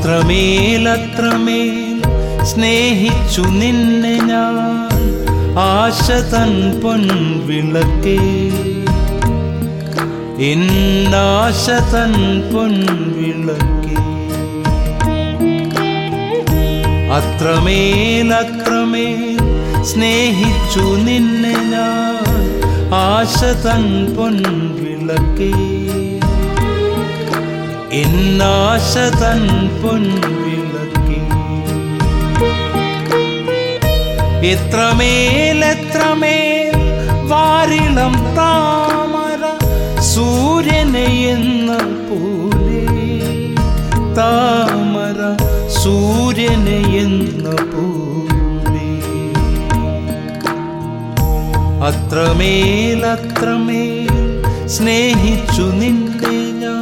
അത്രമേലത്രമേൽ സ്നേഹിച്ചു നിന്നെ ഞാൻ ആശ തൻ പൊൻവിളക്കേ എന്നാശ തൻ പൊൻവിളക്കേ അത്രമേലത്രമേൽ സ്നേഹിച്ചു നിന്നെ ഞാൻ ആശ തൻ പൊൻവിളക്കേ എന്നാശ തൻ പൊൻവിളക്കേ എത്രമേൽ എത്രമേൽ വാരിളം താമര സൂര്യനെ എന്ന പോലെ താമര സൂര്യനെ എന്ന പോലെ അത്രമേൽ അത്രമേൽ സ്നേഹിച്ചു നിന്നെ ഞാൻ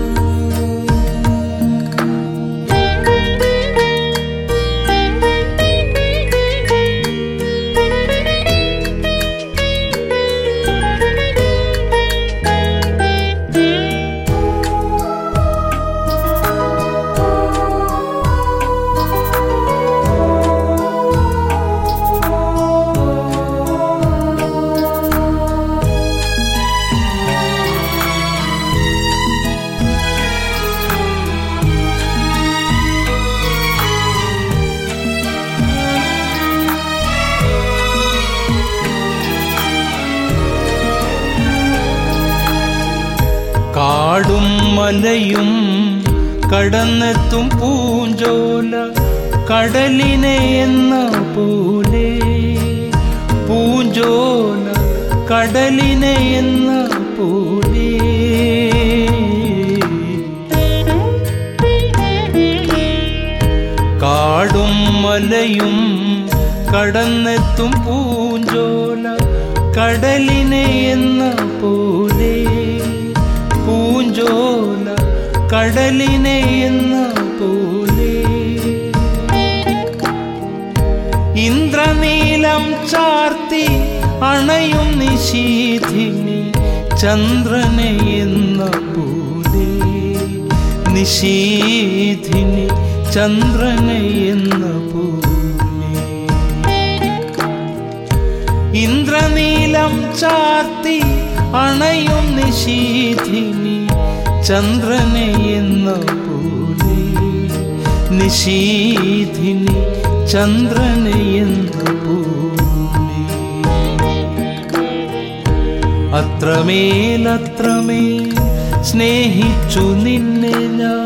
കാടും മലയും കടന്നെത്തും പൂഞ്ചോല കടലിനെ എന്ന പോലെ പൂഞ്ചോല കടലിനെ എന്ന പോലെ കാടും മലയും കടന്നെത്തും പൂഞ്ചോല കടലിനെ എന്ന പോലെ പൂഞ്ചോല കടലിനെ എന്ന പോലെ ഇന്ദ്രനീലം ചാർത്തി അണയും നിശീധിനി ചന്ദ്രനെ എന്ന പോലെ നിശീധിനി ചന്ദ്രനെ എന്ന പോലെ ഇന്ദ്രനീലം ചാർത്തി അണയും നിശീധിനി ചന്ദ്രനെ എന്ന പോലെ നിശീധിനി ചന്ദ്രനെ എന്ന പോലെ അത്രമേലത്രമേൽ സ്നേഹിച്ചു നിന്നെ ഞാൻ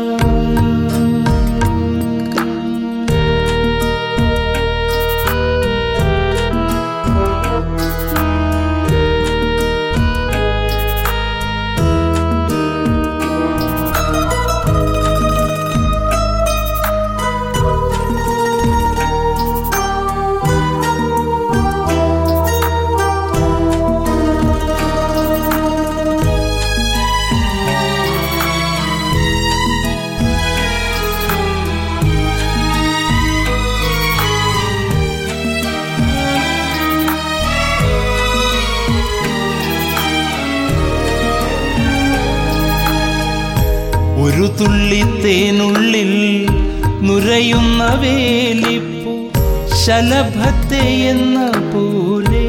ഒരു തുള്ളി തേനുള്ളിൽ നുരയുന്ന വേലിപ്പൂ ശലഭത്തെ എന്ന പോലെ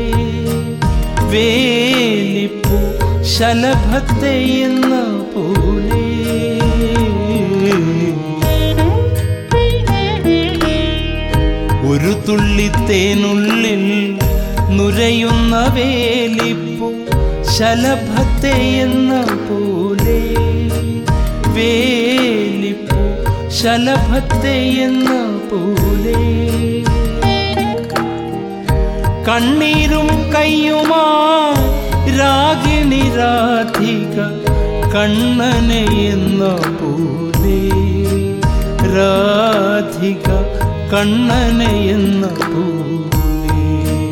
വേലിപ്പൂ ശലഭത്തെ എന്ന പോലെ ഒരു തുള്ളി തേനുള്ളിൽ നുരയുന്ന വേലിപ്പൂ ശലഭത്തെ എന്ന പോലെ വേലിപ്പൂ ശലഭത്തെ എന്ന പോലെ കണ്ണീരും കയ്യുമാ രാഗിണി രാധിക കണ്ണനെ എന്ന പോലെ രാധിക കണ്ണനെ എന്ന പോലെ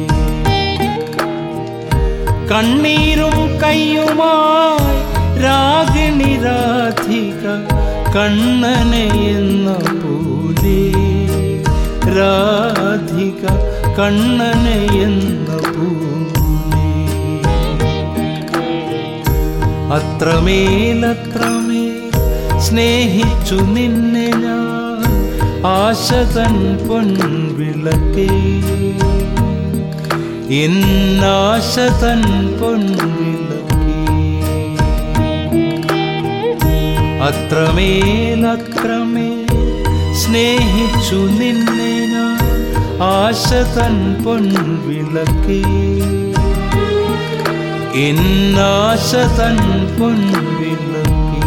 കണ്ണീരും കയ്യുമായി രാഗിണി രാധിക കണ്ണനെ എന്ന പോലെ രാധിക കണ്ണനെ എന്ന പോലെ അത്രമേലത്രമേൽ സ്നേഹിച്ചു നിന്നെ ഞാൻ ആശതൻ പൊൻവിളക്കേ എന്നാശതൻ പൊൻവിളക്കേ അത്രമേലത്രമേ സ്നേഹിച്ചു നിന്നെ ഞാൻ ആശതൻ പൊൻവിളക്കേ എന്നാശതൻ പൊൻവിളക്കേ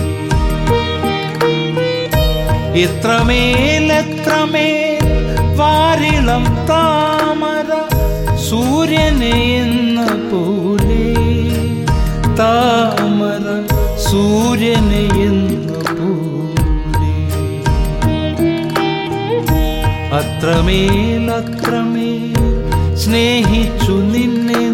എത്രമേലെത്രമേൽ വാരിളം താമര സൂര്യനെ എന്ന പോലെ താമര സൂര്യനെ എന്ന പോലെ അത്രമേൽ അത്രമേൽ സ്നേഹിച്ചു നിന്നെ